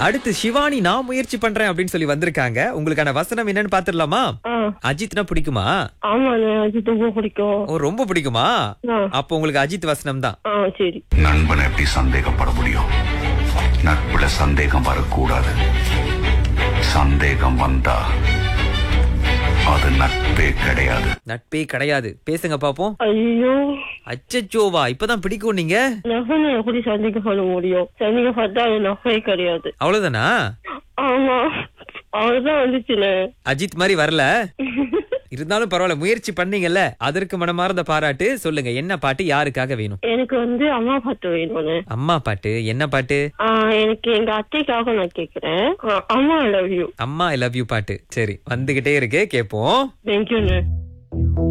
அடுத்து சிவானி நான் முயற்சி பண்றேன் அப்படின்னு சொல்லி வந்திருக்காங்க உங்களுக்கான வசனம் என்னன்னு பாத்துடலாமா ஆ அஜித்னா பிடிக்குமா ஆமாண்ணே அஜித் ரொம்ப பிடிக்கும் ஓ ரொம்ப பிடிக்குமா ஆ அப்போ உங்களுக்கு அஜித் வசனம் தான் ஆ சரி நண்பனை எப்படி சந்தேகப்பட முடியும் நட்புல சந்தேகம் வரக்கூடாது சந்தேகம் வந்தா அது நட்பே கிடையாது நட்பே கிடையாது பேசுங்க பாப்போம் ஐயோ அச்சச்சோவா இப்பதான் பிடிக்கும் நீங்க நகனை எப்படி சந்தேகப்பட முடியும் சந்தேகப்பட்டா அது நகை கிடையாது அவ்வளவுதானா ஆமா அவர்தான் வந்துச்சுண்ணே அஜித் மாதிரி வரல இருந்தாலும் பரவாயில்ல முயற்சி பண்ணீங்கல்ல அதற்கு மனமார்ந்த பாராட்டு சொல்லுங்க என்ன பாட்டு யாருக்காக வேணும் எனக்கு வந்து அம்மா பாட்டு வேணும்ண்ணே அம்மா பாட்டு என்ன பாட்டு ஆ, எனக்கு எங்க அத்தைக்காக நான் கேக்குறேன் ஆ, அம்மா லவ் யூ அம்மா ஐ லவ் யூ பாட்டு சரி வந்துகிட்டே இருக்கு கேப்போம் தேங்க்யூண்ணே